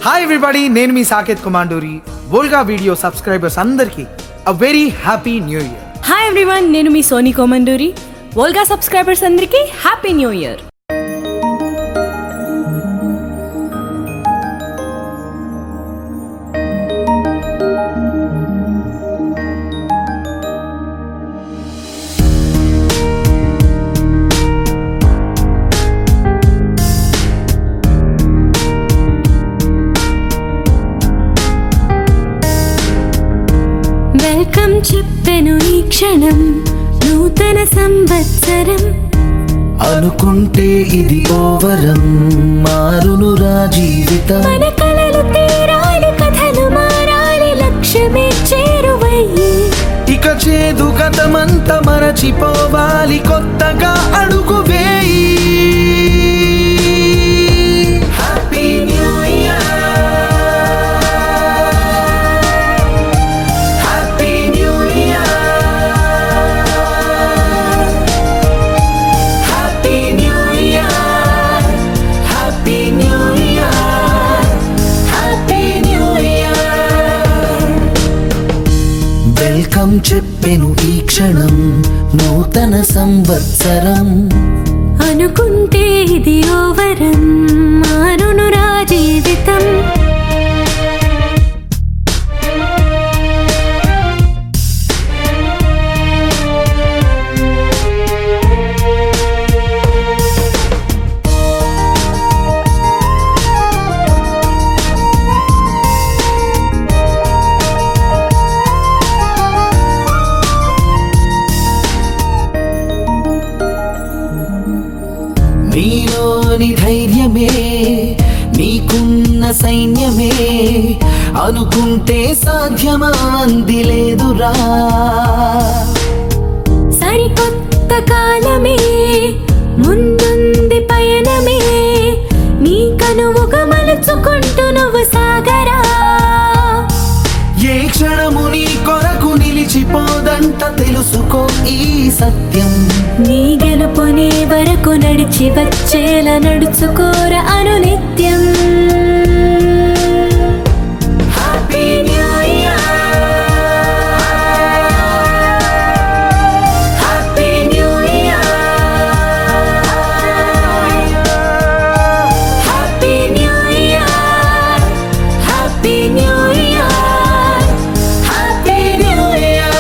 Hi everybody నేను మీ Saketh Kumanduri Volga video subscribers అందరికీ a very happy new year hi everyone నేను మీ సోనీ కోమండూరి వోల్గా సబ్స్క్రైబర్స్ అందరికీ హ్యాపీ న్యూ ఇయర్ వెల్కమ్ చెప్పెను ఈ క్షణం నూతన సంవత్సరం అనుకుంటే ఇది ఓవరం మారునురా జీవితం మన కలలు తీరాలి కథలు మారాలి లక్ష్యమే చేరువయ్యి ఇక చేదు గతమంత మరచిపోవాలి కొత్తగా అడుగు వేయి happy new year happy new year happy new year happy new year happy new year welcome చెప్పెను ఈ క్షణం నూతన సంవత్సరం అనుకుంటే ఇది ఓవరం మారునురా జీవితం నీలోని ధైర్యమే నీకున్న సైన్యమే అనుకుంటే సాధ్యమా అంది లేదురా సరికొత్త కాలమే ముందుంది పయనమే నీ కనువుగా మలుచుకుంటూ నువ్వు సాగరా ఏ క్షణము నీ కొరకు నిలిచిపోదంట తెలుసుకో ఈ సత్యం నీ గెలుపునే వరకు నడిచి వచ్చేలా నడుచుకోర అనునిత్యం happy new year happy new year happy new year happy new year happy new year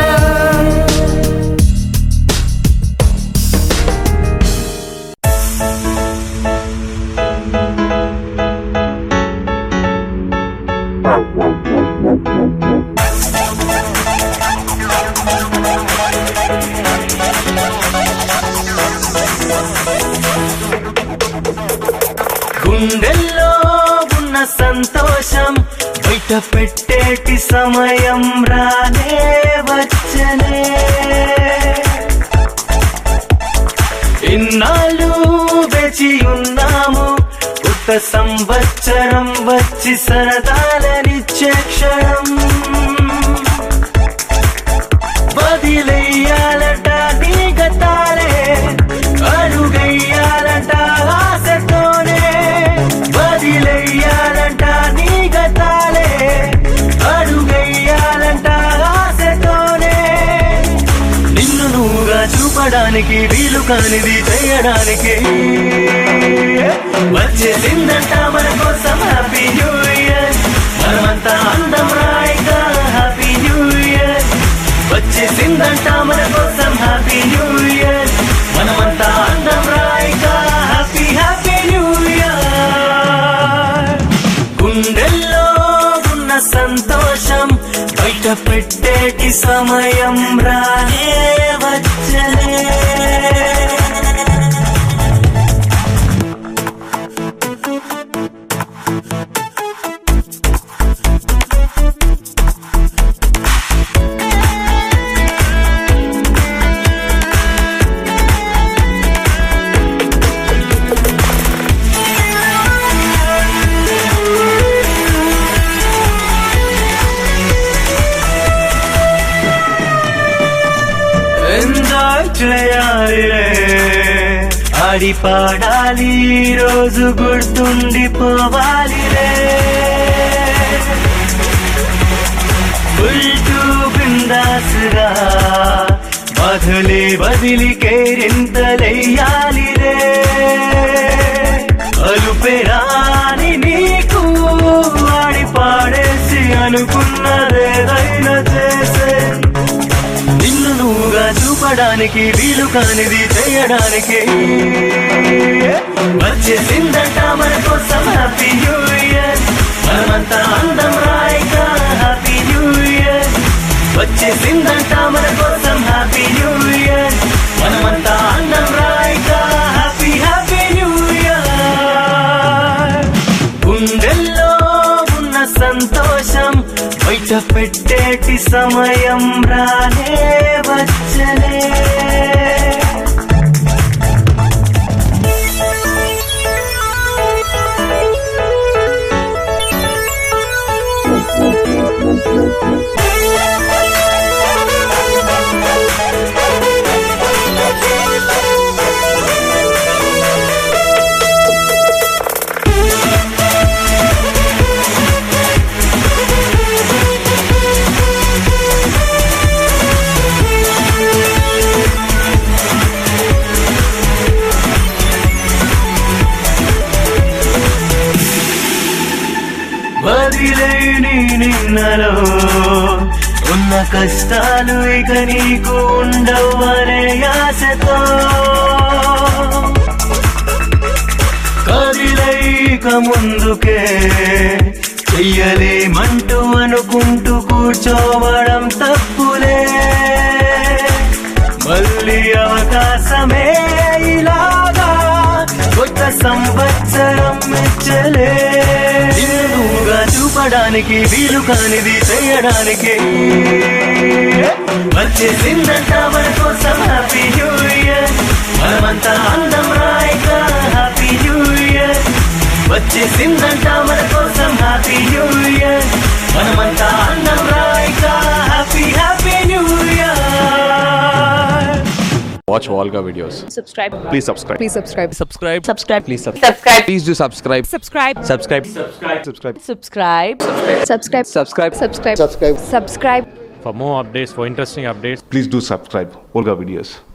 గుండెల్లో ఉన్న సంతోషం బయట పెట్టేటి సమయం రానే వచ్చనే ఇన్నాళ్ళు వేచి ఉన్నాము కొత్త సంవత్సరం వచ్చి సరదాలనిచ్చే క్షణం వదిలేయాలట నీ గతాలే అడుగయ్యాలట ఆశతోనే వదిలేయాలట నీ గతాలే అడుగయ్యాలంట ఆశతోనే నిన్ను నువ్వుగా చూపడానికి వీలు కానిది చేయడానికి వచ్చేసిందంట మన కోసం హ్యాపీ న్యూ ఇయర్ మనమంతా అందం రాయిగా హ్యాపీ న్యూ ఇయర్ వచ్చేసిందంట మన కోసం హ్యాపీ న్యూ ఇయర్ మనమంతా అందం రాయిగా హ్యాపీ హ్యాపీ న్యూ ఇయర్ గుండెల్లో ఉన్న సంతోషం బయట పెట్టేటి సమయం రానే వచ్చనే ఎంజాయ్ చేయాలిలే ఆ ఆడి పాడాలి ఈ రోజు గుర్తుండిపోవాలి రే ఉల్టూ బిందాసుగా బదులే బదిలి కేరింతలెయ్యాలి రే అలుపెరాని నీకు ఆడి పాడేసి అనుకున్నదేదైనా చేసే నిన్ను నువ్వుగా చూపడానికి వీలు కానిది చేయడానికి వచ్చేసిందంట మన కోసం హ్యాపీ న్యూ ఇయర్ మనమంతా అందం రాయిగా హ్యాపీ న్యూ ఇయర్ వచ్చేసిందంట మన కోసం హ్యాపీ న్యూ ఇయర్ మనమంతా అందం రాయిగా హ్యాపీ హ్యాపీ న్యూ ఇయర్ గుండెల్లో ఉన్న సంతోషం బయట పెట్టేటి సమయం రానే వచ్చలే వదిలేని నిన్నలో ఉన్న కష్టాలు ఇక నీకు ఉండవనే ఆశతో కదిలైక ముందుకే చెయ్యలేమంటూ అనుకుంటూ కూర్చోవడం తప్పులే మళ్ళీ అవకాశమే ఇలాగా కొత్త సంవత్సరం మెచ్చలే నిన్నుగా చూపడానికి వీలు కానిది చేయడానికి వచ్చేసిందంట మన కోసం హ్యాపీ న్యూ ఇయర్ మనమంతా అందం రాయిగా హ్యాపీ న్యూ ఇయర్ వచ్చేసిందంట మన కోసం హ్యాపీ న్యూ ఇయర్ మనమంతా అందం రాయిగా happy happy new year Watch Volga videos. subscribe Please subscribe. Please subscribe. Subscribe. subscribe Please subscribe. Please do subscribe. Subscribe. Subscribe. Subscribe. Subscribe. Subscribe. Subscribe. Subscribe. Subscribe. Subscribe. Subscribe. For more updates, for interesting updates, please do subscribe Olga videos.